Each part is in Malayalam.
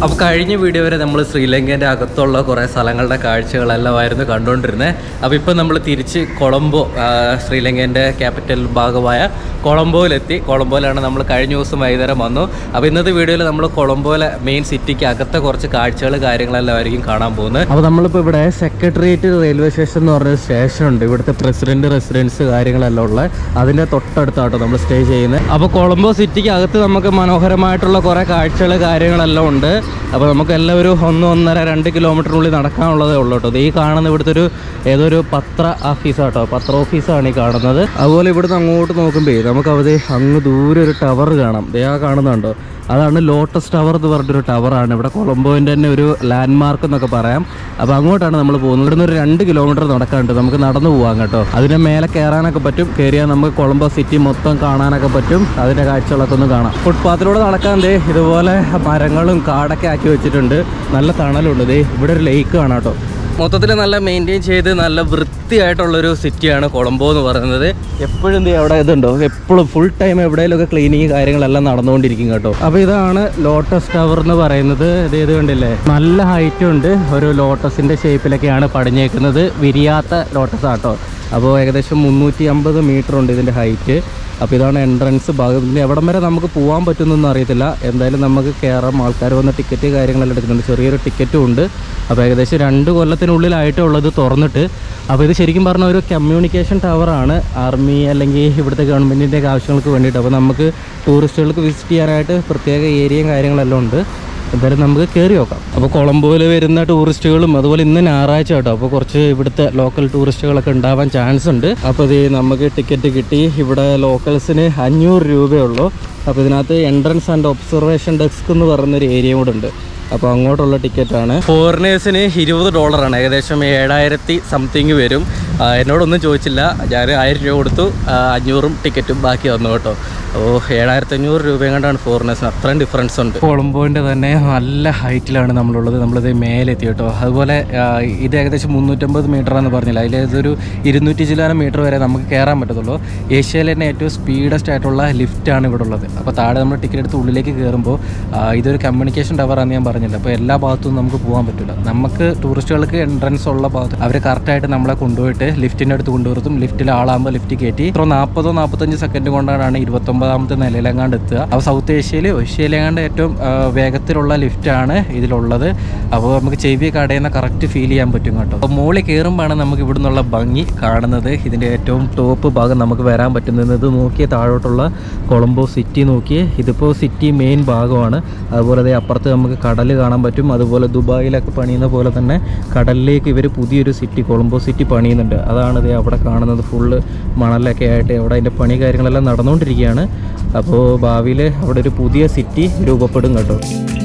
അപ്പോൾ കഴിഞ്ഞ വീഡിയോ വരെ നമ്മൾ ശ്രീലങ്കേൻ്റെ അകത്തുള്ള കുറേ സ്ഥലങ്ങളുടെ കാഴ്ചകളെല്ലാമായിരുന്നു കണ്ടുകൊണ്ടിരുന്നത് അപ്പോൾ ഇപ്പോൾ നമ്മൾ തിരിച്ച് കൊളംബോ ആ, ശ്രീലങ്കേൻ്റെ ക്യാപിറ്റൽ ഭാഗമായ കൊളംബോയിലെത്തി കൊളംബോയിലാണ് നമ്മൾ കഴിഞ്ഞ ദിവസം വൈകുന്നേരം വന്നു അപ്പോൾ ഇന്നത്തെ വീഡിയോയിൽ നമ്മൾ കൊളംബോയിലെ മെയിൻ സിറ്റിക്ക് അകത്തെ കുറച്ച് കാഴ്ചകൾ കാര്യങ്ങളെല്ലാം ആയിരിക്കും കാണാൻ പോകുന്നത് അപ്പോൾ നമ്മളിപ്പോൾ ഇവിടെ സെക്രട്ടേറിയറ്റ് റെയിൽവേ സ്റ്റേഷൻ എന്ന് പറഞ്ഞ സ്റ്റേഷൻ ഉണ്ട് ഇവിടുത്തെ പ്രസിഡന്റ് റെസിഡൻസ് കാര്യങ്ങളെല്ലാം ഉള്ള അതിൻ്റെ തൊട്ടടുത്താട്ടോ നമ്മൾ സ്റ്റേ ചെയ്യുന്നത് അപ്പോൾ കൊളംബോ സിറ്റിക്ക് അകത്ത് നമുക്ക് മനോഹരമായിട്ടുള്ള കുറേ കാഴ്ചകൾ കാര്യങ്ങളെല്ലാം ഉണ്ട് അപ്പോൾ നമുക്ക് എല്ലാം ഒരു ഒന്ന് ഒന്നര രണ്ട് കിലോമീറ്ററിനുള്ളിൽ നടക്കാനുള്ളതേ ഉള്ളൂ കേട്ടോ ഇത് ഈ കാണുന്ന ഇവിടുത്തെ ഒരു ഏതോ ഒരു പത്ര ഓഫീസാട്ടോ പത്ര ഓഫീസാണ് ഈ കാണുന്നത് അതുപോലെ ഇവിടുന്ന് അങ്ങോട്ട് നോക്കുമ്പോൾ നമുക്ക് അവിടെ അങ്ങ് ദൂരെ ഒരു ടവർ കാണാം ദേ ആ കാണുന്നുണ്ടോ അതാണ് ലോട്ടസ് ടവർ എന്ന് പറഞ്ഞൊരു ടവറാണ് ഇവിടെ കൊളംബോൻ്റെ തന്നെ ഒരു ലാൻഡ് മാർക്ക് എന്നൊക്കെ പറയാം അപ്പോൾ അങ്ങോട്ടാണ് നമ്മൾ പോകുന്നത് ഇവിടുന്ന് ഒരു രണ്ട് കിലോമീറ്റർ നടക്കാനുണ്ട് നമുക്ക് നടന്നു പോകാം കേട്ടോ അതിൻ്റെ മേലെ കയറാനൊക്കെ പറ്റും കയറിയാൽ നമുക്ക് കൊളംബോ സിറ്റി മൊത്തം കാണാനൊക്കെ പറ്റും അതിൻ്റെ കാഴ്ചകളൊക്കെ ഒന്ന് കാണാം ഫുട്പാത്തിലൂടെ നടക്കാൻ ദേ ഇതുപോലെ മരങ്ങളും കാടൊക്കെ ആക്കി വെച്ചിട്ടുണ്ട് നല്ല തണലുണ്ട് ദേ ഇവിടെ ഒരു ലേക്ക് കാണാം കേട്ടോ മൊത്തത്തിൽ നല്ല മെയിൻറ്റെയിൻ ചെയ്ത് നല്ല വൃത്തിയായിട്ടുള്ളൊരു സിറ്റിയാണ് കൊളംബോ എന്ന് പറയുന്നത് എപ്പോഴും എന്ത് അവിടെ ഇതുണ്ടോ എപ്പോഴും ഫുൾ ടൈം എവിടെയെങ്കിലുമൊക്കെ ക്ലീനിങ് കാര്യങ്ങളെല്ലാം നടന്നുകൊണ്ടിരിക്കും കേട്ടോ അപ്പോൾ ഇതാണ് ലോട്ടസ് ടവർ എന്ന് പറയുന്നത് ഇത് ഇത് കണ്ടില്ലേ നല്ല ഹൈറ്റ് ഉണ്ട് ഒരു ലോട്ടസിൻ്റെ ഷേപ്പിലൊക്കെയാണ് പടിഞ്ഞേക്കുന്നത് വിരിയാത്ത ലോട്ടസ് ആട്ടോ അപ്പോൾ ഏകദേശം മുന്നൂറ്റി അമ്പത് മീറ്റർ ഉണ്ട് ഇതിൻ്റെ ഹൈറ്റ് അപ്പോൾ ഇതാണ് എൻട്രൻസ് ഭാഗം ഇനി എവിടം വരെ നമുക്ക് പോകാൻ പറ്റുന്നൊന്നും അറിയത്തില്ല എന്തായാലും നമുക്ക് കയറാം ആൾക്കാർ വന്ന് ടിക്കറ്റ് കാര്യങ്ങളെല്ലാം എടുക്കുന്നുണ്ട് ചെറിയൊരു ടിക്കറ്റും ഉണ്ട് അപ്പോൾ ഏകദേശം രണ്ട് കൊല്ലത്തിനുള്ളിലായിട്ടേ ഉള്ളത് തുറന്നിട്ട് അപ്പോൾ ഇത് ശരിക്കും പറഞ്ഞ ഒരു കമ്മ്യൂണിക്കേഷൻ ടവറാണ് ആർമി അല്ലെങ്കിൽ ഇവിടുത്തെ ഗവൺമെൻറ്റിൻ്റെ ആവശ്യങ്ങൾക്ക് വേണ്ടിയിട്ട് അപ്പോൾ നമുക്ക് ടൂറിസ്റ്റുകൾക്ക് വിസിറ്റ് ചെയ്യാനായിട്ട് പ്രത്യേക ഏരിയയും കാര്യങ്ങളെല്ലാം ഉണ്ട് എന്തായാലും നമുക്ക് കയറി നോക്കാം അപ്പോൾ കൊളംബോയിൽ വരുന്ന ടൂറിസ്റ്റുകളും അതുപോലെ ഇന്ന് ഞായറാഴ്ച കേട്ടോ അപ്പോൾ കുറച്ച് ഇവിടുത്തെ ലോക്കൽ ടൂറിസ്റ്റുകളൊക്കെ ഉണ്ടാവാൻ ചാൻസ് ഉണ്ട് അപ്പോൾ ഇത് നമുക്ക് ടിക്കറ്റ് കിട്ടി ഇവിടെ ലോക്കൽസിന് അഞ്ഞൂറ് രൂപയുള്ളൂ അപ്പോൾ ഇതിനകത്ത് എൻട്രൻസ് ആൻഡ് ഒബ്സർവേഷൻ ഡെസ്ക് എന്ന് പറയുന്നൊരു ഏരിയ കൂടെ ഉണ്ട് അപ്പോൾ അങ്ങോട്ടുള്ള ടിക്കറ്റാണ് ഫോറിനേഴ്സിന് ഇരുപത് ഡോളറാണ് ഏകദേശം ഏഴായിരത്തി സംതിങ് വരും ആ, എന്നോടൊന്നും ചോദിച്ചില്ല ഞാൻ ആയിരം രൂപ കൊടുത്തു ആ, അഞ്ഞൂറും ടിക്കറ്റും ബാക്കി തന്നു കേട്ടോ അപ്പോൾ ഏഴായിരത്തി അഞ്ഞൂറ് രൂപയും കണ്ടാണ് ഫോറിനേഴ്സിന് അത്രയും ഡിഫറൻസ് ഉണ്ട് കൊളംബോൻ്റെ തന്നെ നല്ല ഹൈറ്റിലാണ് നമ്മളുള്ളത് നമ്മളിത് മേലെത്തി കേട്ടോ അതുപോലെ ആ, ഇത് ഏകദേശം മുന്നൂറ്റമ്പത് മീറ്ററാന്ന് പറഞ്ഞില്ല അതിൽ ഇതൊരു ഇരുന്നൂറ്റി ചില്ലാനം മീറ്റർ വരെ നമുക്ക് കയറാൻ പറ്റത്തുള്ളൂ ഏഷ്യയിലെ തന്നെ ഏറ്റവും സ്പീഡസ്റ്റ് ആയിട്ടുള്ള ലിഫ്റ്റാണ് ഇവിടെ ഉള്ളത് അപ്പോൾ താഴെ നമ്മൾ ടിക്കറ്റ് എടുത്ത് ഉള്ളിലേക്ക് കയറുമ്പോൾ ആ, ഇതൊരു കമ്മ്യൂണിക്കേഷൻ ടവറാണെന്ന് ഞാൻ പറഞ്ഞില്ല അപ്പോൾ എല്ലാ ഭാഗത്തും നമുക്ക് പോകാൻ പറ്റില്ല നമുക്ക് ടൂറിസ്റ്റുകൾക്ക് എൻട്രൻസ് ഉള്ള ഭാഗത്ത് അവർ കറക്റ്റായിട്ട് നമ്മളെ കൊണ്ടുപോയിട്ട് ലിഫ്റ്റിൻ്റെ അടുത്ത് കൊണ്ടുവരുത്തും ലിഫ്റ്റിൽ ആളാകുമ്പോൾ ലിഫ്റ്റ് കയറ്റി ഇത്ര നാൽപ്പതോ നാൽപ്പത്തഞ്ച് സെക്കൻഡ് കൊണ്ടാണ് ഇരുപത്തൊമ്പതാമത്തെ നിലയിലെങ്ങാണ്ട് എത്തുക അപ്പോൾ സൗത്ത് ഏഷ്യയിൽ ഏഷ്യയിലെങ്ങാണ്ട് ഏറ്റവും ആ, വേഗത്തിലുള്ള ലിഫ്റ്റാണ് ഇതിലുള്ളത് അപ്പോൾ നമുക്ക് ചെവിയൊക്കെ അടയുന്ന കറക്റ്റ് ഫീൽ ചെയ്യാൻ പറ്റും കേട്ടോ അപ്പോൾ മുകളിൽ കയറുമ്പോഴാണ് നമുക്ക് ഇവിടെ നിന്നുള്ള ഭംഗി കാണുന്നത് ഇതിൻ്റെ ഏറ്റവും ടോപ്പ് ഭാഗം നമുക്ക് വരാൻ പറ്റുന്നത് ഇത് നോക്കിയ താഴോട്ടുള്ള കൊളംബോ സിറ്റി നോക്കിയേ ഇതിപ്പോൾ സിറ്റി മെയിൻ ഭാഗമാണ് അതുപോലെ ദേ അപ്പുറത്ത് നമുക്ക് കടൽ കാണാൻ പറ്റും അതുപോലെ ദുബായിലൊക്കെ പണിയുന്ന പോലെ തന്നെ കടലിലേക്ക് ഇവർ പുതിയൊരു സിറ്റി കൊളംബോ സിറ്റി പണിയുന്നുണ്ട് അതാണ് ദേ അവിടെ കാണുന്നത് ഫുള്ള് മണലൊക്കെ ആയിട്ട് അവിടെ അതിൻ്റെ പണി കാര്യങ്ങളെല്ലാം നടന്നുകൊണ്ടിരിക്കുകയാണ് അപ്പോൾ ഭാവിയിൽ അവിടെ ഒരു പുതിയ സിറ്റി രൂപപ്പെടും കേട്ടോ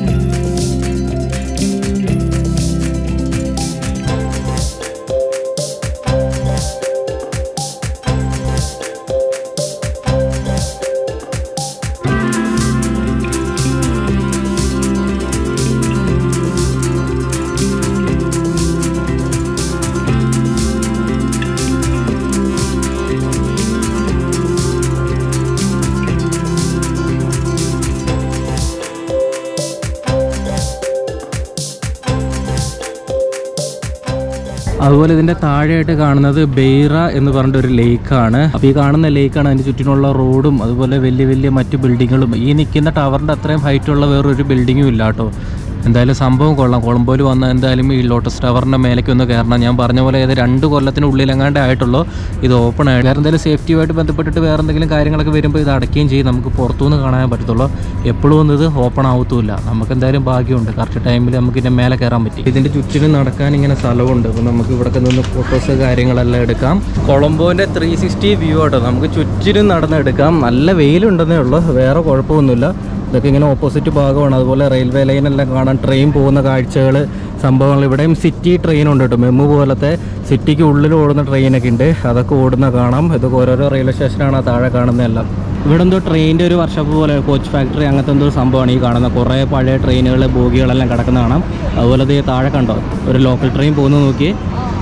അതുപോലെ ഇതിന്റെ താഴെയായിട്ട് കാണുന്നത് ബെയ്റ എന്ന് പറഞ്ഞിട്ട് ഒരു ലേക്കാണ് അപ്പോൾ ഈ കാണുന്ന ലേക്കാണ് അതിന്റെ ചുറ്റിനുള്ള റോഡും അതുപോലെ വലിയ വലിയ മറ്റു ബിൽഡിങ്ങുകളും ഈ നിൽക്കുന്ന ടവറിന്റെ അത്രയും ഹൈറ്റ് ഉള്ള വേറൊരു ബിൽഡിങ്ങും ഇല്ല കേട്ടോ എന്തായാലും സംഭവം കൊള്ളാം കൊളംബോയിൽ വന്ന എന്തായാലും ഈ ലോട്ടസ് ടവറിന്റെ മേലേക്ക് ഒന്ന് കയറണം ഞാൻ പറഞ്ഞ പോലെ ഏത് രണ്ട് കൊല്ലത്തിനുള്ളിൽ എങ്ങാണ്ട് ആയിട്ടുള്ളൂ ഇത് ഓപ്പൺ ആയിട്ട് വേറെ എന്തെങ്കിലും സേഫ്റ്റിയുമായിട്ട് ബന്ധപ്പെട്ടിട്ട് വേറെ എന്തെങ്കിലും കാര്യങ്ങളൊക്കെ വരുമ്പോൾ ഇത് അടയ്ക്കുകയും ചെയ്യും നമുക്ക് പുറത്തുനിന്ന് കാണാൻ പറ്റത്തുള്ളൂ എപ്പോഴും ഒന്നും ഇത് ഓപ്പൺ ആവത്തുമില്ല നമുക്ക് എന്തായാലും ഭാഗ്യമുണ്ട് കറക്റ്റ് ടൈമിൽ നമുക്ക് ഇതിൻ്റെ മേലെ കയറാൻ പറ്റി ഇതിൻ്റെ ചുറ്റിനും നടക്കാൻ ഇങ്ങനെ സ്ഥലമുണ്ട് അപ്പോൾ നമുക്ക് ഇവിടെ നിന്ന് ഫോട്ടോസ് കാര്യങ്ങളെല്ലാം എടുക്കാം കൊളംബോൻ്റെ ത്രീ സിക്സ്റ്റി വ്യൂ ആട്ടോ നമുക്ക് ചുറ്റിനും നടന്നെടുക്കാം നല്ല വെയിലുണ്ടെന്നേ ഉള്ളൂ വേറെ കുഴപ്പമൊന്നുമില്ല ഇതൊക്കെ ഇങ്ങനെ ഓപ്പോസിറ്റ് ഭാഗമാണ് അതുപോലെ റെയിൽവേ ലൈനെല്ലാം കാണാൻ ട്രെയിൻ പോകുന്ന കാഴ്ചകൾ സംഭവങ്ങൾ ഇവിടെയും സിറ്റി ട്രെയിൻ ഉണ്ട് കേട്ടോ മെമ്മു പോലത്തെ സിറ്റിക്ക് ഉള്ളിൽ ഓടുന്ന ട്രെയിനൊക്കെ ഉണ്ട് അതൊക്കെ ഓടുന്ന കാണാം ഇതൊക്കെ ഓരോരോ റെയിൽവേ സ്റ്റേഷനാണ് ആ താഴെ കാണുന്നതെല്ലാം ഇവിടെ എന്തോ ട്രെയിനിൻ്റെ ഒരു വർഷപ്പ് പോലെ കോച്ച് ഫാക്ടറി അങ്ങനത്തെ എന്തോ ഒരു സംഭവമാണ് ഈ കാണുന്നത് കുറേ പഴയ ട്രെയിനുകൾ ബോഗികളെല്ലാം കിടക്കുന്ന കാണാം അതുപോലെ ദേ താഴെ കണ്ടോ ഒരു ലോക്കൽ ട്രെയിൻ പോകുന്നത് നോക്കി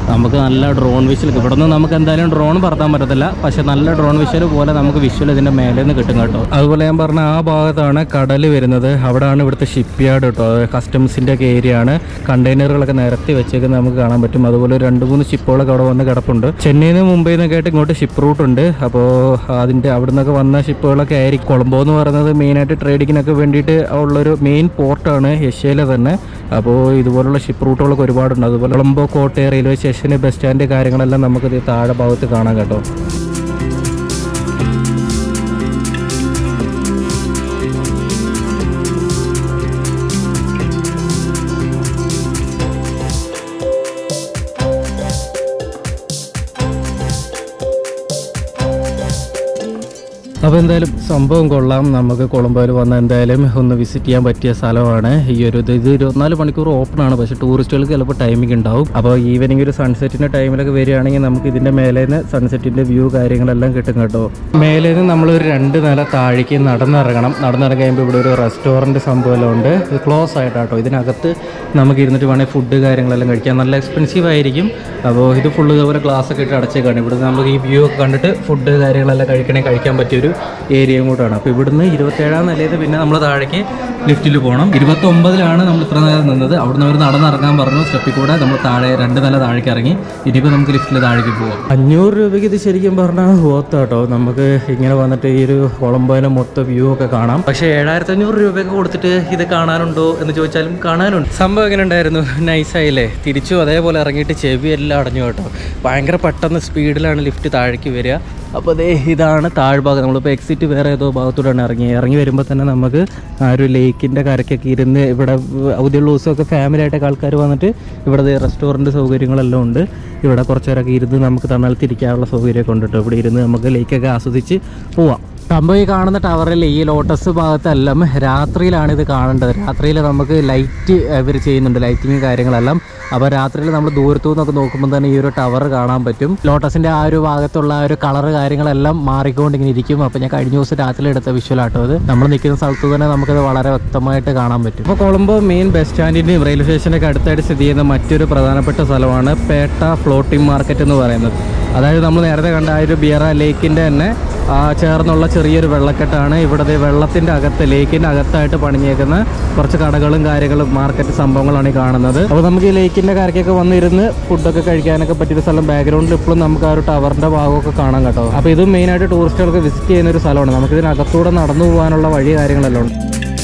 നമുക്ക് നല്ല ഡ്രോൺ വിഷ്വൽ ഇവിടെ നിന്ന് നമുക്ക് എന്തായാലും ഡ്രോൺ പറത്താൻ പറ്റത്തില്ല പക്ഷെ നല്ല ഡ്രോൺ വിഷ്വൽ പോലെ നമുക്ക് വിഷ്വൽ ഇതിൻ്റെ മേലെ നിന്ന് കിട്ടും കേട്ടോ അതുപോലെ ഞാൻ പറഞ്ഞ ആ ഭാഗത്താണ് കടൽ വരുന്നത് അവിടെയാണ് ഇവിടുത്തെ ഷിപ്പ് യാർഡ് കേട്ടോ കസ്റ്റംസിൻ്റെ ഒക്കെ ഏരിയ ആണ് കണ്ടെയ്നറുകളൊക്കെ നിരത്തി വെച്ചേക്കുന്നത് നമുക്ക് കാണാൻ പറ്റും അതുപോലെ ഒരു രണ്ട് മൂന്ന് ഷിപ്പുകളൊക്കെ അവിടെ വന്ന് കിടപ്പുണ്ട് ചെന്നൈയിൽ നിന്ന് മുംബൈയിൽ നിന്നൊക്കെ ആയിട്ട് ഇങ്ങോട്ട് ഷിപ്പ് റൂട്ട് ഉണ്ട് അപ്പോൾ അതിൻ്റെ അവിടെ നിന്നൊക്കെ വന്ന ഷിപ്പുകളൊക്കെ ആയിരിക്കും കൊളംബോ എന്ന് പറയുന്നത് മെയിനായിട്ട് ട്രേഡിങ്ങിനൊക്കെ വേണ്ടിയിട്ട് ഉള്ളൊരു മെയിൻ പോർട്ടാണ് ഏഷ്യയിലെ തന്നെ അപ്പോൾ ഇതുപോലുള്ള ഷിപ്പ് റൂട്ടുകളൊക്കെ ഒരുപാടുണ്ട് അതുപോലെ കൊളംബോ കോട്ടയം റെയിൽവേ സ്റ്റേഷന് ബസ് സ്റ്റാൻഡ് കാര്യങ്ങളെല്ലാം നമുക്കിത് താഴെ ഭാഗത്ത് കാണാം കേട്ടോ അപ്പോൾ എന്തായാലും സംഭവം കൊള്ളാം നമുക്ക് കൊളംബോയിൽ വന്ന എന്തായാലും ഒന്ന് വിസിറ്റ് ചെയ്യാൻ പറ്റിയ സ്ഥലമാണ് ഈ ഒരു ഇത് ഇത് ഇരുപത്തിനാല് മണിക്കൂർ ഓപ്പൺ ആണ് പക്ഷേ ടൂറിസ്റ്റുകൾക്ക് ചിലപ്പോൾ ടൈമിംഗ് ഉണ്ടാവും അപ്പോൾ ഈവനിങ് ഒരു സൺസെറ്റിൻ്റെ ടൈമിലൊക്കെ വരികയാണെങ്കിൽ നമുക്ക് ഇതിൻ്റെ മേലെ നിന്ന് സൺസെറ്റിൻ്റെ വ്യൂ കാര്യങ്ങളെല്ലാം കിട്ടും കേട്ടോ മേലെ നിന്ന് നമ്മളൊരു രണ്ട് നില താഴേക്ക് നടന്നിറങ്ങണം നടന്നിറങ്ങി കഴിയുമ്പോൾ ഇവിടെ ഒരു റെസ്റ്റോറൻറ്റ് സംഭവമെല്ലാം ഉണ്ട് ഇത് ക്ലോസ് ആയിട്ടാട്ടോ ഇതിനകത്ത് നമുക്ക് ഇരുന്നിട്ട് വേണമെങ്കിൽ ഫുഡ് കാര്യങ്ങളെല്ലാം കഴിക്കാം നല്ല എക്സ്പെൻസീവ് ആയിരിക്കും അപ്പോൾ ഇത് ഫുള്ള് ഇതുപോലെ ഗ്ലാസ് ഒക്കെ ഇട്ട് അടച്ചേക്കാണ് ഇവിടെ നമുക്ക് ഈ വ്യൂ ഒക്കെ കണ്ടിട്ട് ഫുഡ് കാര്യങ്ങളെല്ലാം കഴിക്കണേ കഴിക്കാൻ പറ്റിയൊരു ഏരിയയും കൂട്ടാണ് അപ്പോൾ ഇവിടുന്ന് ഇരുപത്തേഴാം നിലയിൽ പിന്നെ നമ്മൾ താഴേക്ക് ലിഫ്റ്റിൽ പോകണം ഇരുപത്തൊമ്പതിലാണ് നമ്മൾ ഇത്ര നേരം നിന്നത് അവിടുന്ന് അവർ നടന്നിറങ്ങാൻ പറഞ്ഞു സ്റ്റെപ്പിൽ കൂടെ നമ്മൾ താഴെ രണ്ട് നില താഴേക്ക് ഇറങ്ങി ഇനിയിപ്പോൾ നമുക്ക് ലിഫ്റ്റിൽ താഴേക്ക് പോകാം അഞ്ഞൂറ് രൂപയ്ക്ക് ഇത് ശരിക്കും പറഞ്ഞാൽ കേട്ടോ നമുക്ക് ഇങ്ങനെ വന്നിട്ട് ഈ ഒരു കൊളംബോയിലെ മൊത്തം വ്യൂ ഒക്കെ കാണാം പക്ഷേ ഏഴായിരത്തി അഞ്ഞൂറ് രൂപയൊക്കെ കൊടുത്തിട്ട് ഇത് കാണാനുണ്ടോ എന്ന് ചോദിച്ചാലും കാണാനുണ്ട് സംഭവം എങ്ങനെ ഉണ്ടായിരുന്നു നൈസായില്ലേ തിരിച്ചു അതേപോലെ ഇറങ്ങിയിട്ട് ചെവി എല്ലാം അടഞ്ഞു കേട്ടോ ഭയങ്കര പെട്ടെന്ന് സ്പീഡിലാണ് ലിഫ്റ്റ് താഴേക്ക് വരിക അപ്പോൾ ദേ ഇതാണ് താഴ്ഭാഗം നമ്മളിപ്പോൾ എക്സിറ്റ് വേറെ ഏതോ ഭാഗത്തൂടെയാണ് ഇറങ്ങി ഇറങ്ങി വരുമ്പോൾ തന്നെ നമുക്ക് ആ ഒരു ലേക്കിൻ്റെ കരയ്ക്കൊക്കെ ഇരുന്ന് ഇവിടെ ഔദ്യോഗിക ദിവസമൊക്കെ ഫാമിലി ആയിട്ടൊക്കെ ആൾക്കാർ വന്നിട്ട് ഇവിടെ റെസ്റ്റോറൻറ്റ് സൗകര്യങ്ങളെല്ലാം ഉണ്ട് ഇവിടെ കുറച്ച് നേരമൊക്കെ ഇരുന്ന് നമുക്ക് തണലത്തിരിക്കാനുള്ള സൗകര്യമൊക്കെ ഉണ്ട് കേട്ടോ ഇവിടെ ഇരുന്ന് നമുക്ക് ലേക്കൊക്കെ ആസ്വദിച്ച് പോവാം സംഭവം ഈ കാണുന്ന ടവറിൽ ഈ ലോട്ടസ് ഭാഗത്തെല്ലാം രാത്രിയിലാണ് ഇത് കാണേണ്ടത് രാത്രിയിൽ നമുക്ക് ലൈറ്റ് ഇവർ ചെയ്യുന്നുണ്ട് ലൈറ്റിങ് കാര്യങ്ങളെല്ലാം അപ്പോൾ രാത്രിയിൽ നമ്മൾ ദൂരത്തു നിന്നൊക്കെ നോക്കുമ്പോൾ തന്നെ ഈ ഒരു ടവർ കാണാൻ പറ്റും ലോട്ടസിൻ്റെ ആ ഒരു ഭാഗത്തുള്ള ആ ഒരു കളർ കാര്യങ്ങളെല്ലാം മാറിക്കൊണ്ടിങ്ങനെ ഇരിക്കും അപ്പോൾ ഞാൻ കഴിഞ്ഞ ദിവസം രാത്രി എടുത്ത വിഷ്വലാട്ടോ ഇത് നമ്മൾ നിൽക്കുന്ന സ്ഥലത്ത് തന്നെ നമുക്കത് വളരെ വ്യക്തമായിട്ട് കാണാൻ പറ്റും ഇപ്പോൾ കൊളംബോ മെയിൻ ബസ് സ്റ്റാൻഡിൻ്റെയും റെയിൽവേ സ്റ്റേഷനൊക്കെ അടുത്തായിട്ട് സ്ഥിതി ചെയ്യുന്ന മറ്റൊരു പ്രധാനപ്പെട്ട സ്ഥലമാണ് പേട്ട ഫ്ലോട്ടിംഗ് മാർക്കറ്റ് എന്ന് പറയുന്നത് അതായത് നമ്മൾ നേരത്തെ കണ്ട ആ ഒരു ബിയറ ലേക്കിൻ്റെ തന്നെ ആ ചേർന്നുള്ള ചെറിയൊരു വെള്ളക്കെട്ടാണ് ഇവിടുത്തെ വെള്ളത്തിൻ്റെ അകത്ത് ലേക്കിൻ്റെ അകത്തായിട്ട് പണിഞ്ഞേക്കുന്ന കുറച്ച് കടകളും കാര്യങ്ങളും മാർക്കറ്റ് സംഭവങ്ങളാണ് ഈ കാണുന്നത് അപ്പോൾ നമുക്ക് ഈ ലേക്കിൻ്റെ കരയ്ക്കൊക്കെ വന്നിരുന്ന് ഫുഡൊക്കെ കഴിക്കാനൊക്കെ പറ്റിയ സ്ഥലം ബാക്ക്ഗ്രൗണ്ടിൽ ഇപ്പോഴും നമുക്ക് ആ ഒരു ടവറിൻ്റെ ഭാഗമൊക്കെ കാണാം കേട്ടോ അപ്പോൾ ഇത് മെയിനായിട്ട് ടൂറിസ്റ്റുകൾക്ക് വിസിറ്റ് ചെയ്യുന്ന ഒരു സ്ഥലമാണ് നമുക്ക് ഇതിനകത്തൂടെ നടന്നു പോകാനുള്ള വഴി കാര്യങ്ങളെല്ലാം ഉണ്ട്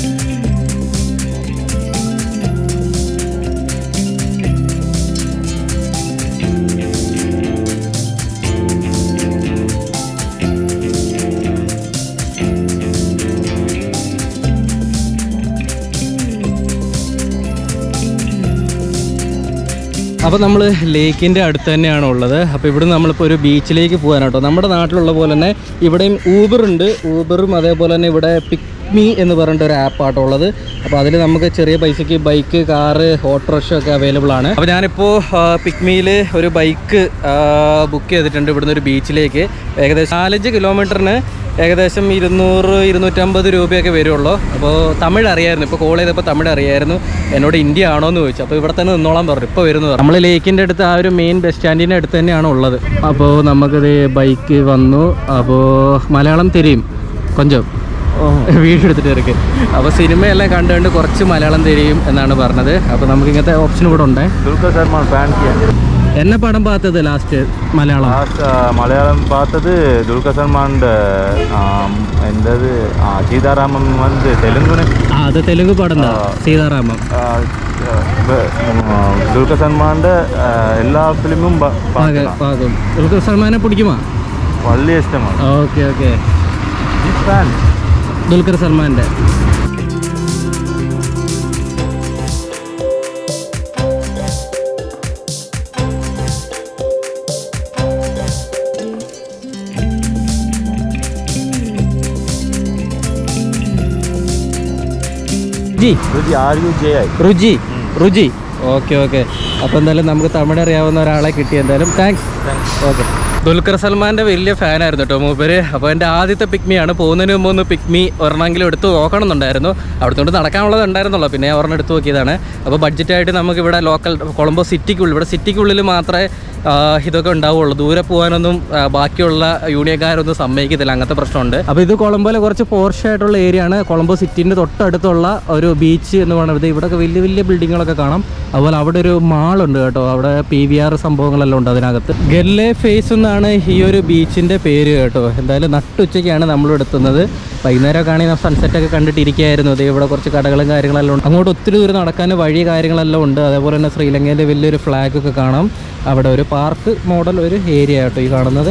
അപ്പോൾ നമ്മൾ ലേക്കിൻ്റെ അടുത്ത് തന്നെയാണ് ഉള്ളത് അപ്പോൾ ഇവിടെ നമ്മളിപ്പോൾ ഒരു ബീച്ചിലേക്ക് പോകാനാട്ടോ നമ്മുടെ നാട്ടിലുള്ള പോലെ തന്നെ ഇവിടെയും ഊബർ ഉണ്ട് ഊബറും അതേപോലെ തന്നെ ഇവിടെ പിക്മി എന്ന് പറഞ്ഞിട്ട് ഒരു ആപ്പാട്ടോ ഉള്ളത് അപ്പോൾ അതിൽ നമുക്ക് ചെറിയ പൈസയ്ക്ക് ബൈക്ക് കാറ് ഓട്ടോറിക്ഷ ഒക്കെ അവൈലബിൾ ആണ് അപ്പോൾ ഞാനിപ്പോൾ പിക്മിയിൽ ഒരു ബൈക്ക് ബുക്ക് ചെയ്തിട്ടുണ്ട് ഇവിടുന്ന് ഒരു ബീച്ചിലേക്ക് ഏകദേശം നാലഞ്ച് കിലോമീറ്ററിന് ഏകദേശം ഇരുന്നൂറ് ഇരുന്നൂറ്റമ്പത് രൂപയൊക്കെ വരുള്ളൂ അപ്പോൾ തമിഴ് അറിയായിരുന്നു ഇപ്പോൾ കോൾ ചെയ്തപ്പോൾ തമിഴ് അറിയായിരുന്നു എന്നോട് ഇന്ത്യ ആണോ എന്ന് ചോദിച്ചു അപ്പോൾ ഇവിടെ തന്നെ നിന്നോളാൻ പറഞ്ഞു ഇപ്പോൾ വരുന്നു നമ്മൾ ലേക്കിൻ്റെ അടുത്ത് ആ ഒരു മെയിൻ ബസ് സ്റ്റാൻഡിൻ്റെ അടുത്ത് തന്നെയാണ് ഉള്ളത് അപ്പോൾ നമുക്കിത് ബൈക്ക് വന്നു അപ്പോൾ മലയാളം തിരിയും കൊഞ്ചം വീഡിയോ എടുത്തിട്ട് ഇറക്ക് അപ്പോൾ സിനിമയെല്ലാം കണ്ട് കണ്ട് കുറച്ച് മലയാളം തിരിയും എന്നാണ് പറഞ്ഞത് അപ്പോൾ നമുക്ക് ഇങ്ങനത്തെ ഓപ്ഷൻ ഇവിടെ ഉണ്ട് துல்கர் சல்மான் ஃபேன் എന്നെ പടം பார்த்தது ലാസ്റ്റ് മലയാളം லாஸ்ட் மலையாளம் பார்த்தது துல்கர் சல்மான் எந்தது ஆ, சீதாராமன் வந்து தெலுங்குன்னு ആ അത് തെലുങ്ക് പടം தான் സീതാരാമം ஆ, ப- ம், துல்கர் சல்மான் எல்லா ஃபிலிமும் പാക- പാകം ദുൽഖർ സൽമാനെ പിടിക്കുമോ വലിയ ഇഷ്ടമാണ് ഓക്കെ ഓക്കെ ഫാൻ ദുൽഖർ സൽമാൻ്റെ G R U J I രുചി രുചി ഓക്കെ ഓക്കെ അപ്പോൾ എന്തായാലും നമുക്ക് തമിഴ് അറിയാവുന്ന ഒരാളെ കിട്ടി എന്തായാലും താങ്ക്സ് ഓക്കെ ദുൽഖർ സൽമാൻ്റെ വലിയ ഫാനായിരുന്നു കേട്ടോ മൂപ്പര് അപ്പോൾ എൻ്റെ ആദ്യത്തെ പിക്മിയാണ് പോകുന്നതിന് മുമ്പ് ഒന്ന് പിക്മി ഒരെണ്ണമെങ്കിലും എടുത്ത് നോക്കണമെന്നുണ്ടായിരുന്നു അവിടുത്തോണ്ട് നടക്കാനുള്ളത് ഉണ്ടായിരുന്നുള്ളൂ പിന്നെ ഞാൻ ഒരെണ്ണം എടുത്ത് നോക്കിയതാണ് അപ്പോൾ ബഡ്ജറ്റായിട്ട് നമുക്ക് ഇവിടെ ലോക്കൽ കൊളംബോ സിറ്റിക്കുള്ളിൽ ഇവിടെ സിറ്റിക്കുള്ളിൽ മാത്രമേ ആ, ഇതൊക്കെ ഉണ്ടാവുള്ളൂ ദൂരെ പോകാനൊന്നും ആ, ബാക്കിയുള്ള യൂണിയൻകാരൊന്നും സമ്മതിക്കത്തില്ല അങ്ങനത്തെ പ്രശ്നമുണ്ട് അപ്പോൾ ഇത് കൊളംബോയിലെ കുറച്ച് പോർഷ് ആയിട്ടുള്ള ഏരിയ ആണ് കൊളംബോ സിറ്റിൻ്റെ തൊട്ടടുത്തുള്ള ഒരു ബീച്ച് എന്ന് പറയുന്നത് ഇവിടെയൊക്കെ വലിയ വലിയ ബിൽഡിങ്ങുകളൊക്കെ കാണാം അതുപോലെ അവിടെ ഒരു മാളുണ്ട് കേട്ടോ അവിടെ പി വി ആർ സംഭവങ്ങളെല്ലാം ഉണ്ട് അതിനകത്ത് ഗെല്ലെ ഫേസ് എന്നാണ് ഈ ഒരു ബീച്ചിൻ്റെ പേര് കേട്ടോ എന്തായാലും നട്ടുച്ചയ്ക്കാണ് നമ്മൾ എടുത്തുന്നത് വൈകുന്നേരമൊക്കെ ആണെങ്കിൽ സൺസെറ്റ് ഒക്കെ കണ്ടിട്ടിരിക്കുകയായിരുന്നു അതേ ഇവിടെ കുറച്ച് കടകളും കാര്യങ്ങളെല്ലാം ഉണ്ട് അങ്ങോട്ട് ഒത്തിരി ദൂരം നടക്കാൻ വഴി കാര്യങ്ങളെല്ലാം ഉണ്ട് അതേപോലെ തന്നെ ശ്രീലങ്കേൻ്റെ വലിയൊരു ഫ്ലാഗ് ഒക്കെ കാണാം അവിടെ ഒരു പാർക്ക് മോഡൽ ഒരു ഏരിയ കേട്ടോ ഈ കാണുന്നത്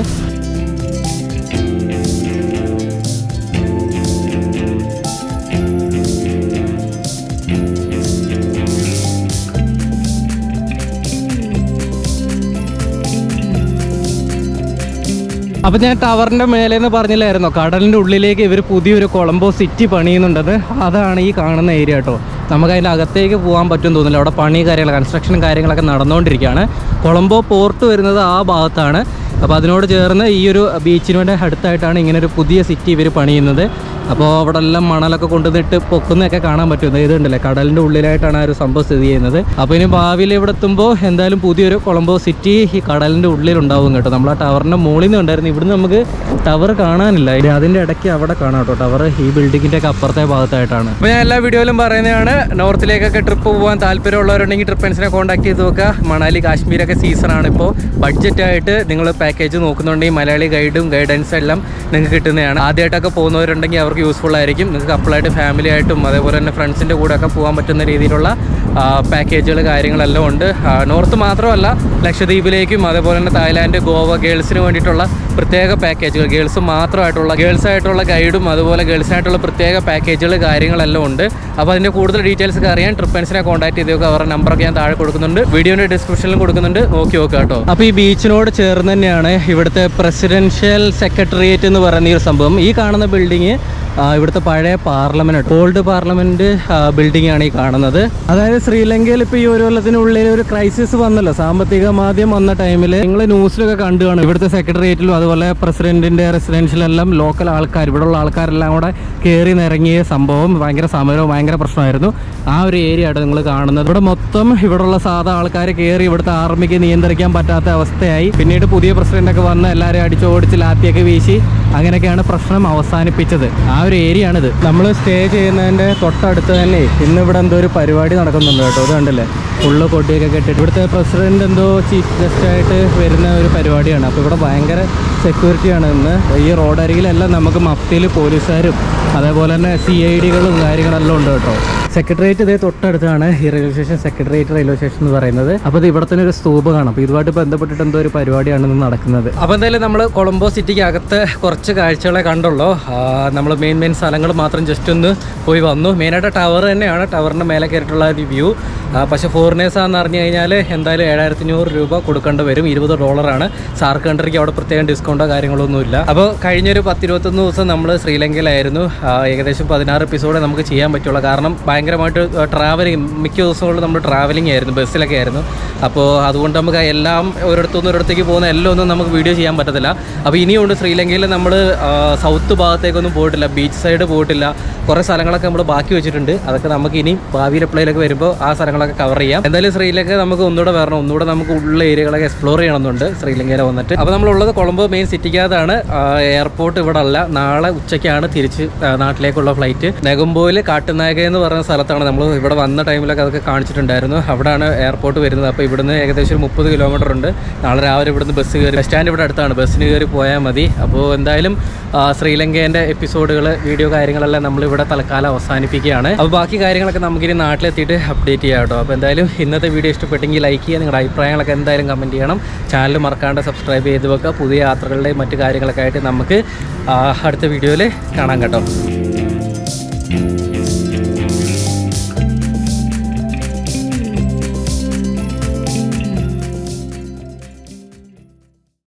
അപ്പം ഞാൻ ടവറിൻ്റെ മേലെ എന്ന് പറഞ്ഞില്ലായിരുന്നോ കടലിൻ്റെ ഉള്ളിലേക്ക് ഇവർ പുതിയൊരു കൊളംബോ സിറ്റി പണിയുന്നുണ്ടത് അതാണ് ഈ കാണുന്ന ഏരിയ കേട്ടോ നമുക്ക് അതിൻ്റെ അകത്തേക്ക് പോകാൻ പറ്റും തോന്നില്ല അവിടെ പണി കാര്യങ്ങൾ കൺസ്ട്രക്ഷനും കാര്യങ്ങളൊക്കെ നടന്നുകൊണ്ടിരിക്കുകയാണ് കൊളംബോ പോർട്ട് വരുന്നത് ആ ഭാഗത്താണ് അപ്പോൾ അതിനോട് ചേർന്ന് ഈ ഒരു ബീച്ചിനോട് അടുത്തായിട്ടാണ് ഇങ്ങനെ ഒരു പുതിയ സിറ്റി ഇവർ പണിയുന്നത് അപ്പോൾ അവിടെ എല്ലാം മണലൊക്കെ കൊണ്ടുവന്നിട്ട് പൊക്കുന്നതൊക്കെ കാണാൻ പറ്റും ഇത് ഉണ്ടല്ലേ കടലിൻ്റെ ഉള്ളിലായിട്ടാണ് ആ ഒരു സംഭവം സ്ഥിതി ചെയ്യുന്നത് അപ്പോൾ ഇനി ഭാവിയിൽ ഇവിടെ എത്തുമ്പോൾ എന്തായാലും പുതിയൊരു കൊളംബോ സിറ്റി ഈ കടലിൻ്റെ ഉള്ളിലുണ്ടാവും കേട്ടോ നമ്മൾ ആ ടവറിൻ്റെ മുകളിൽ നിന്ന് ഉണ്ടായിരുന്നു ഇവിടുന്ന് നമുക്ക് ടവർ കാണാനില്ല ഇനി അതിൻ്റെ ഇടയ്ക്ക് അവിടെ കാണാം കേട്ടോ ടവർ ഈ ബിൽഡിങ്ങിൻ്റെ ഒക്കെ അപ്പുറത്തെ ഭാഗത്തായിട്ടാണ് അപ്പോൾ ഞാൻ എല്ലാ വീഡിയോയിലും പറയുന്നതാണ് നോർത്തിലേക്കൊക്കെ ട്രിപ്പ് പോകാൻ താല്പര്യമുള്ളവരുണ്ടെങ്കിൽ ട്രിപ്പൻസിനെ കോൺടാക്ട് ചെയ്ത് നോക്കുക മണാലി കാശ്മീരൊക്കെ സീസണാണ് ഇപ്പോൾ ബഡ്ജറ്റായിട്ട് നിങ്ങൾ പാക്കേജ് നോക്കുന്നുണ്ടെങ്കിൽ മലയാളി ഗൈഡും ഗൈഡൻസും എല്ലാം നിങ്ങൾക്ക് കിട്ടുന്നതാണ് ആദ്യമായിട്ടൊക്കെ പോകുന്നവരുണ്ടെങ്കിൽ അവർക്ക് യൂസ്ഫുൾ ആയിരിക്കും നിങ്ങൾക്ക് കപ്പിളായിട്ട് ഫാമിലി ആയിട്ടും അതേപോലെ തന്നെ ഫ്രണ്ട്സിൻ്റെ കൂടെ ഒക്കെ പോകാൻ പറ്റുന്ന രീതിയിലുള്ള പാക്കേജുകൾ കാര്യങ്ങളെല്ലാം ഉണ്ട് ആ, നോർത്ത് മാത്രമല്ല ലക്ഷദ്വീപിലേക്കും അതേപോലെ തന്നെ തായ്ലാൻഡ് ഗോവ ഗേൾസിന് വേണ്ടിയിട്ടുള്ള പ്രത്യേക പാക്കേജുകൾ ഗേൾസ് മാത്രമായിട്ടുള്ള ഗേൾസ് ആയിട്ടുള്ള ഗൈഡും അതുപോലെ ഗേൾസിനായിട്ടുള്ള പ്രത്യേക പാക്കേജുകൾ കാര്യങ്ങളെല്ലാം ഉണ്ട് അപ്പോൾ അതിൻ്റെ കൂടുതൽ ഡീറ്റെയിൽസ് ഒക്കെ അറിയാൻ ട്രിപ്പൻസിനെ കോൺടാക്ട് ചെയ്ത് നോക്കുക അവരുടെ നമ്പറൊക്കെ ഞാൻ താഴെ കൊടുക്കുന്നുണ്ട് വീഡിയോൻ്റെ ഡിസ്ക്രിപ്ഷനിലും കൊടുക്കുന്നുണ്ട് നോക്കി നോക്കുക കേട്ടോ അപ്പോൾ ഈ ബീച്ചിനോട് ചേർന്ന് തന്നെയാണ് ഇവിടുത്തെ പ്രസിഡൻഷ്യൽ സെക്രട്ടേറിയറ്റ് എന്ന് പറയുന്ന ഈ ഒരു സംഭവം ഈ കാണുന്ന ബിൽഡിങ് ഇവിടുത്തെ പഴയ പാർലമെന്റ് ഓൾഡ് പാർലമെന്റ് ബിൽഡിംഗ് ആണ് ഈ കാണുന്നത് അതായത് ശ്രീലങ്കയിൽ ഇപ്പോൾ ഈ ഒരു കൊല്ലത്തിനുള്ളിൽ ഒരു ക്രൈസിസ് വന്നല്ലോ സാമ്പത്തിക മാധ്യം വന്ന ടൈമിൽ നിങ്ങൾ ന്യൂസിലൊക്കെ കണ്ടു കാണും ഇവിടുത്തെ സെക്രട്ടേറിയറ്റിലും അതുപോലെ പ്രസിഡന്റിന്റെ റെസിഡൻഷ്യലെല്ലാം ലോക്കൽ ആൾക്കാർ ഇവിടെയുള്ള ആൾക്കാരെല്ലാം കൂടെ കയറി നിറങ്ങിയ സംഭവം ഭയങ്കര സമരവും ഭയങ്കര പ്രശ്നമായിരുന്നു ആ ഒരു ഏരിയ ആയിട്ട് നിങ്ങൾ കാണുന്നത് ഇവിടെ മൊത്തം ഇവിടെയുള്ള സാധാ ആൾക്കാർ കയറി ഇവിടുത്തെ ആർമിക്ക് നിയന്ത്രിക്കാൻ പറ്റാത്ത അവസ്ഥയായി പിന്നീട് പുതിയ പ്രസിഡന്റ് ഒക്കെ വന്ന് എല്ലാവരെയും അടിച്ചോടിച്ച് ലാത്തിയൊക്കെ വീശി അങ്ങനെയൊക്കെയാണ് പ്രശ്നം അവസാനിപ്പിച്ചത് ആ ഒരു ഏരിയ ആണിത് നമ്മൾ സ്റ്റേ ചെയ്യുന്നതിൻ്റെ തൊട്ടടുത്ത് തന്നെ ഇന്ന് ഇവിടെ എന്തോ ഒരു പരിപാടി നടക്കുന്നുണ്ട് കേട്ടോ ഇത് കണ്ടില്ലേ ഫുള്ള് കൊടിയൊക്കെ കെട്ടിട്ട് ഇവിടുത്തെ പ്രസിഡന്റ് എന്തോ ചീഫ് ഗസ്റ്റ് ആയിട്ട് വരുന്ന ഒരു പരിപാടിയാണ് അപ്പോൾ ഇവിടെ ഭയങ്കര സെക്യൂരിറ്റിയാണ് ഇന്ന് ഈ റോഡരികിലെല്ലാം നമുക്ക് മഫ്തിയിൽ പോലീസുകാരും അതേപോലെ തന്നെ സി ഐ ഡികളും കാര്യങ്ങളെല്ലാം ഉണ്ട് കേട്ടോ സെക്രട്ടേറിയറ്റ് ഇതേ തൊട്ടടുത്താണ് ഈ railway station secretariat railway station എന്ന് പറയുന്നത് അപ്പോൾ ഇത് ഇവിടെ തന്നെ ഒരു സ്തൂപ് കാണാം അപ്പോൾ ഇതുമായിട്ട് ബന്ധപ്പെട്ടിട്ട് എന്തോ ഒരു പരിപാടിയാണ് ഇന്ന് നടക്കുന്നത് അപ്പോൾ എന്തായാലും നമ്മൾ കൊളംബോ സിറ്റിക്ക് അകത്ത് കുറച്ച് കാഴ്ചകളെ കണ്ടുള്ളൂ നമ്മൾ മെയിൻ മെയിൻ സ്ഥലങ്ങൾ മാത്രം ജസ്റ്റ് ഒന്ന് പോയി വന്നു മെയിനായിട്ട് ടവർ തന്നെയാണ് ടവറിൻ്റെ മേലെ കയറിയിട്ടുള്ള ഒരു വ്യൂ പക്ഷേ ഫോറിനേഴ്സ് ആണെന്ന് അറിഞ്ഞു കഴിഞ്ഞാൽ എന്തായാലും ഏഴായിരത്തി അഞ്ഞൂറ് രൂപ കൊടുക്കേണ്ടി വരും ഇരുപത് ഡോളറാണ് സാർക്ക് കൺട്രിക്ക് അവിടെ പ്രത്യേകം ഡിസ്കൗണ്ടോ കാര്യങ്ങളൊന്നുമില്ല അപ്പോൾ കഴിഞ്ഞൊരു പത്തിരുപത്തൊന്ന് ദിവസം നമ്മൾ ശ്രീലങ്കയിലായിരുന്നു ആ, ഏകദേശം പതിനാറ് എപ്പിസോഡ് നമുക്ക് ചെയ്യാൻ പറ്റുള്ളൂ കാരണം ഭയങ്കരമായിട്ട് ട്രാവലിംഗ് മിക്ക ദിവസങ്ങളിലും നമ്മൾ ട്രാവലിംഗ് ആയിരുന്നു ബസ്സിലൊക്കെ ആയിരുന്നു അപ്പോൾ അതുകൊണ്ട് നമുക്ക് എല്ലാം ഒരിടത്തുനിന്ന് ഒരിടത്തേക്ക് പോകുന്ന എല്ലാം ഒന്നും നമുക്ക് വീഡിയോ ചെയ്യാൻ പറ്റത്തില്ല അപ്പോൾ ഇനിയുണ്ട് ശ്രീലങ്കയിൽ നമ്മൾ സൗത്ത് ഭാഗത്തേക്കൊന്നും പോയിട്ടില്ല ബീച്ച് സൈഡ് പോയിട്ടില്ല കുറേ സ്ഥലങ്ങളൊക്കെ നമ്മൾ ബാക്കി വെച്ചിട്ടുണ്ട് അതൊക്കെ നമുക്ക് ഇനി ഭാവിയിൽ എപ്പോഴേലൊക്കെ വരുമ്പോൾ ആ സ്ഥലങ്ങളൊക്കെ കവർ ചെയ്യാം എന്തായാലും ശ്രീലങ്ക നമുക്ക് ഒന്നുകൂടെ വരണം ഒന്നുകൂടെ നമുക്ക് ഉള്ള ഏരിയകളൊക്കെ എക്സ്പ്ലോർ ചെയ്യണമെന്നുണ്ട് ശ്രീലങ്കയിൽ വന്നിട്ട് അപ്പോൾ നമ്മളുള്ളത് കൊളംബോ മെയിൻ സിറ്റിക്കകത്താണ് എയർപോർട്ട് ഇവിടെ അല്ല നാളെ ഉച്ചയ്ക്കാണ് തിരിച്ച് ആ, നാട്ടിലേക്കുള്ള ഫ്ലൈറ്റ് നെഗംബോയിൽ കാട്ടുനായക എന്ന് പറയുന്ന സ്ഥലത്താണ് നമ്മൾ ഇവിടെ വന്ന ടൈമിലൊക്കെ അതൊക്കെ കാണിച്ചിട്ടുണ്ടായിരുന്നു അവിടെയാണ് എയർപോർട്ട് വരുന്നത് അപ്പോൾ ഇവിടുന്ന് ഏകദേശം ഒരു മുപ്പത് കിലോമീറ്റർ ഉണ്ട് നാളെ രാവിലെ ഇവിടുന്ന് ബസ് കയറി ബസ് സ്റ്റാൻഡ് ഇവിടെ അടുത്താണ് ബസ്സിന് കയറി പോയാൽ മതി അപ്പോൾ എന്തായാലും ആ, ശ്രീലങ്കേൻ്റെ എപ്പിസോഡുകൾ വീഡിയോ കാര്യങ്ങളെല്ലാം നമ്മളിവിടെ തൽക്കാലം അവസാനിപ്പിക്കുകയാണ് അപ്പോൾ ബാക്കി കാര്യങ്ങളൊക്കെ നമുക്കിനി നാട്ടിലെത്തിയിട്ട് അപ്ഡേറ്റ് ചെയ്യാം കേട്ടോ അപ്പോൾ എന്തായാലും ഇന്നത്തെ വീഡിയോ ഇഷ്ടപ്പെട്ടെങ്കിൽ ലൈക്ക് ചെയ്യുക നിങ്ങളുടെ അഭിപ്രായങ്ങളൊക്കെ എന്തായാലും കമൻറ്റ് ചെയ്യണം ചാനൽ മറക്കാണ്ട് സബ്സ്ക്രൈബ് ചെയ്ത് വെക്കുക പുതിയ യാത്രകളുടെയും മറ്റു കാര്യങ്ങളൊക്കെ ആയിട്ട് നമുക്ക് ആ, അടുത്ത വീഡിയോയിൽ കാണാം കേട്ടോ